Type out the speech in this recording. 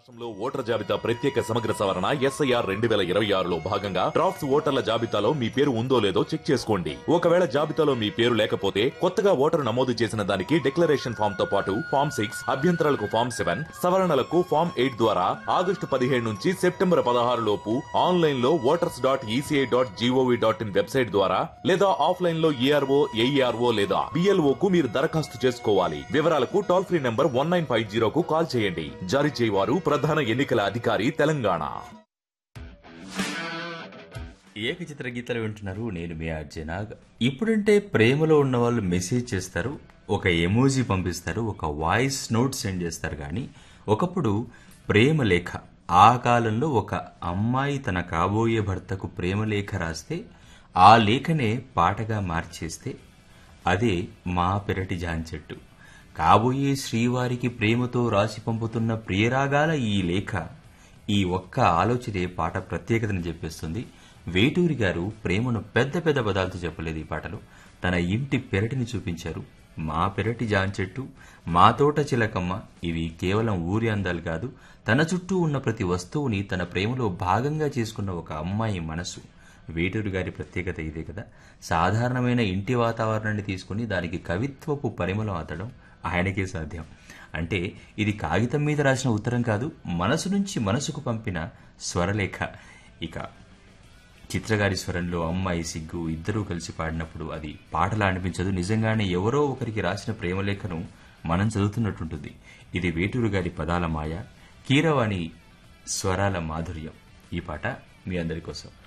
రాష్ట్రంలో ఓటర్ జాబితా ప్రత్యేక సమగ్ర సవరణ ఎస్ఐఆర్ రెండు వేల ఇరవై ఆరులో భాగంగా డ్రాఫ్ట్స్ ఓటర్ల జాబితాలో మీ పేరు ఉందో లేదో చెక్ చేసుకోండి ఒకవేళ జాబితాలో మీ పేరు లేకపోతే కొత్తగా ఓటరు నమోదు చేసిన దానికి డిక్లరేషన్ ఫామ్ తో పాటు ఫామ్ సిక్స్ అభ్యంతరాలకు ఫామ్ సెవెన్ సవరణలకు ఫామ్ ఎయిట్ ద్వారా ఆగస్టు పదిహేడు నుంచి సెప్టెంబర్ పదహారు లోపు ఆన్లైన్ లో voters dot ECI dot gov dot in website ద్వారా లేదా ఆఫ్లైన్ లో ఏఆర్ఓ ఏఈఆర్ఓ లేదా బిఎల్ఓ కు మీరు దరఖాస్తు చేసుకోవాలి వివరాలకు toll free number one nine five జీరోకు కాల్ చేయండి జారీ చేయవారు ప్రధాన ఎన్నికల అధికారి తెలంగాణ ఏకచిత్ర గీతాలు వింటున్నారు నేను మీ అర్జునాగ్ ఇప్పుడంటే ప్రేమలో ఉన్న వాళ్ళు మెసేజ్ చేస్తారు ఒక ఎమోజీ పంపిస్తారు ఒక వాయిస్ నోట్ సెండ్ చేస్తారు కానీ ఒకప్పుడు ప్రేమ లేఖ ఆ కాలంలో ఒక అమ్మాయి తన కాబోయే భర్తకు ప్రేమ లేఖ రాస్తే ఆ లేఖనే పాటగా మార్చేస్తే అదే మా పెరటి జాంచెట్టు కాబోయే శ్రీవారికి ప్రేమతో రాసి పంపుతున్న ప్రియరాగాల ఈ లేఖ ఈ ఒక్క ఆలోచనే పాట ప్రత్యేకతను చెప్పేస్తుంది వేటూరి గారు ప్రేమను పెద్ద పెద్ద పదాలతో చెప్పలేదు ఈ పాటలో తన ఇంటి పెరటిని చూపించారు మా పెరటి జాంచెట్టు మా తోట చిలకమ్మ ఇవి కేవలం ఊరి అందాలు కాదు తన చుట్టూ ఉన్న ప్రతి వస్తువుని తన ప్రేమలో భాగంగా చేసుకున్న ఒక అమ్మాయి మనసు వేటూరు గారి ప్రత్యేకత ఇదే కదా సాధారణమైన ఇంటి వాతావరణాన్ని తీసుకుని దానికి కవిత్వపు పరిమళం అద్దడం ఆయనకే సాధ్యం అంటే ఇది కాగితం మీద రాసిన ఉత్తరం కాదు మనసు నుంచి మనసుకు పంపిన స్వరలేఖ ఇక చిత్రగారి స్వరంలో అమ్మాయి సిగ్గు ఇద్దరూ కలిసి పాడినప్పుడు అది పాటలా అనిపించదు నిజంగానే ఎవరో ఒకరికి రాసిన ప్రేమలేఖను మనం చదువుతున్నట్టుంటుంది ఇది వేటూరు గారి పదాల మాయ కీరవాణి స్వరాల మాధుర్యం ఈ పాట మీ అందరి కోసం